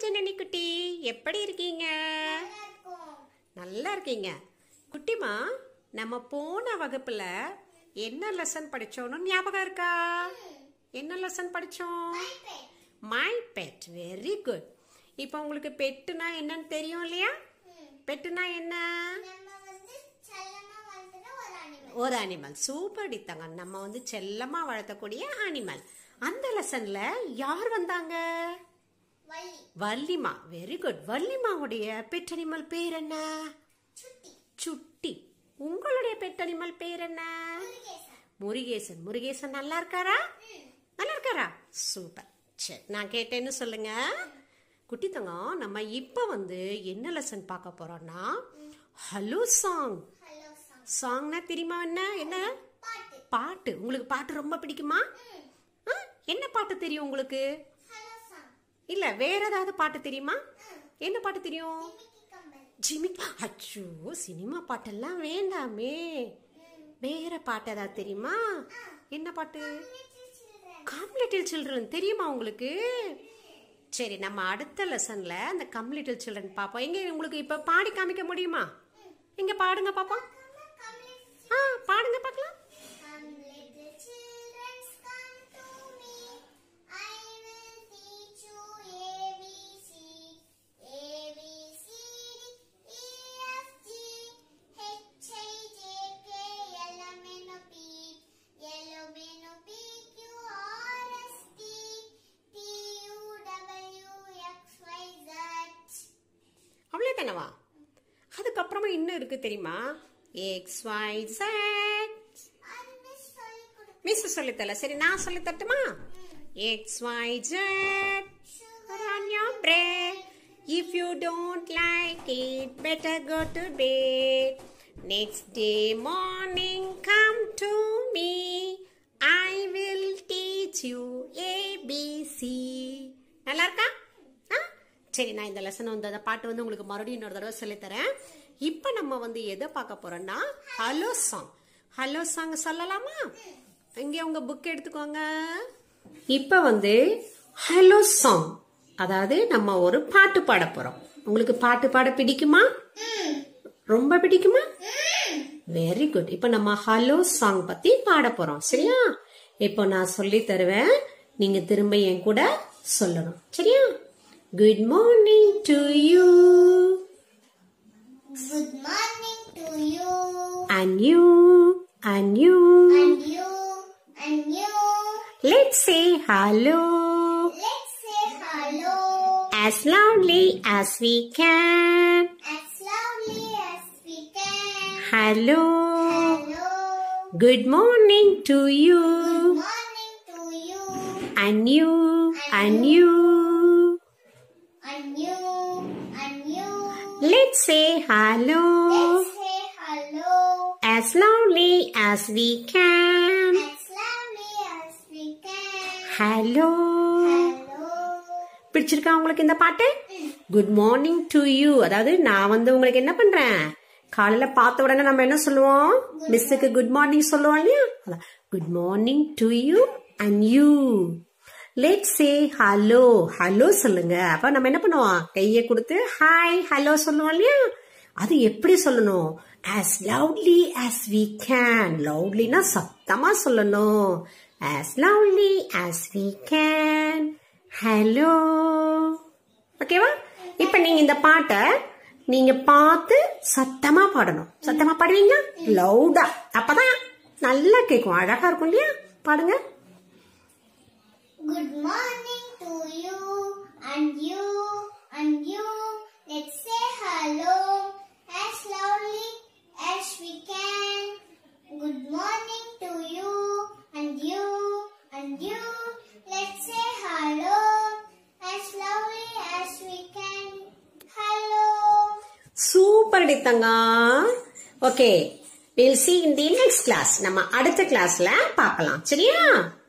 ஜனனி குட்டி எப்படி இருக்கீங்க நல்லா இருக்கீங்க குட்டிமா நம்ம போன வகுப்புல என்ன லெசன் படிச்சோம்னு ஞாபகம் இருக்கா என்ன லெசன் படிச்சோம் மை பெட் வெரி குட் இப்போ உங்களுக்கு பெட்டுனா என்னன்னு தெரியும் இல்லையா பெட்டுனா என்ன ஒரு அனிமல் சூப்பர் டித்தாங்க நம்ம வந்து செல்லமா வளர்த்தக்கூடிய அனிமல் அந்த லெசன்ல யார் வந்தாங்க வள்ளிமா வெரி குட் வள்ளிமாவுடைய பெட் அனிமல் பேர் என்ன சுட்டி உங்களுடைய பெட் அனிமல் பேர் என்ன முருகேசன் முருகேசன் நல்லா இருக்காரா நல்லா இருக்காரா சூப்பர் சரி நான் கேட்டேன்னு சொல்லுங்க குட்டி தங்கம் நம்ம இப்போ வந்து என்ன லெசன் பார்க்க போறோம்னா ஹலோ சாங் சாங்னா தெரியுமா என்ன என்ன பாட்டு உங்களுக்கு பாட்டு ரொம்ப பிடிக்குமா ஆ, என்ன பாட்டு தெரியும் உங்களுக்கு இல்ல வேற ஏதாவது பாட்டு தெரியுமா என்ன பாட்டு தெரியும் ஜிமி அச்சோ சினிமா பாட்டெல்லாம் வேண்டாமே வேற பாட்டு ஏதாவது தெரியுமா என்ன பாட்டு கம் லிட்டில் சில்ட்ரன் தெரியுமா உங்களுக்கு சரி நம்ம அடுத்த லெசன்ல அந்த கம் லிட்டில் சில்ட்ரன் பாப்போம் எங்க உங்களுக்கு இப்ப பாடி காமிக்க முடியுமா எங்க பாடுங்க பாப்போம் ஆ பாடுங்க பார்க்கலாம் அவ்வளோ தானவா அதுக்கப்புறமா இன்னும் இருக்கு தெரியுமா எக்ஸ் ஒய் ஜெட் மிஸ் சொல்லித்தரல சரி நான் சொல்லி தட்டுமா X Y Z on your bread if you don't like it better go to bed next day morning come to me i will teach you abc நல்லா இருக்கா ஆ? சரி நான் இந்த லெசன் வந்து அந்த பாட்டு வந்து உங்களுக்கு மறுபடியும் இன்னொரு தடவை சொல்லித்தரேன் இப்போ நம்ம வந்து எதை பார்க்க போறோம்னா ஹலோ சாங் ஹலோ சாங் சொல்லலாமா இங்கே உங்க புக் எடுத்துக்கோங்க இப்போ வந்து ஹலோ சாங் அதாவது நம்ம ஒரு பாட்டு பாட போறோம் உங்களுக்கு பாட்டு பாட பிடிக்குமா ரொம்ப பிடிக்குமா வெரி குட் இப்போ நம்ம ஹலோ சாங் பத்தி பாட போறோம் சரியா இப்போ நான் சொல்லி தருவேன் நீங்க திரும்ப என் கூட சொல்லணும் சரியா good morning to you Good morning to you and you and you and you and you. Let's say hello Let's say hello as loudly as we can as loudly as we can. hello Hello. good morning to you Good morning to you and you and you and you and you. let's say hello Let's say hello as loudly as we can as loudly as we can. hello Hello. பிடிச்சிருக்கா உங்களுக்கு இந்த பாட்டு good morning to you அதாவது நான் வந்து உங்களுக்கு என்ன பண்றேன் காலையில பார்த்த உடனே நம்ம என்ன சொல்லுவோம் மிஸ்ஸுக்கு குட் மார்னிங் சொல்லுவோம் இல்லையா good morning to you and you let say hello hello சொல்லுங்க அப்ப நம்ம என்ன பண்ணுவோம் கையை கொடுத்து ஹாய் ஹலோ சொல்லுவோம் இல்லையா அது எப்படி சொல்லணும் as loudly as we can லவுட்லினா சத்தமா சொல்லணும் as loudly as we can hello ஓகேவா இப்ப நீங்க இந்த பாட்டை நீங்க பார்த்து சத்தமா பாடணும் சத்தமா பாடுவீங்க லவுடா அப்பதான் நல்லா கேட்கும் அழகா இருக்கும் இல்லையா பாடுங்க Good morning to you and you and you. Let's say hello as loudly as we can. Good morning to you and you and you. Let's say hello as loudly as we can. Hello. Super டித்தங்க okay will see in the next class நம்ம அடுத்த கிளாஸ்ல பார்க்கலாம் சரியா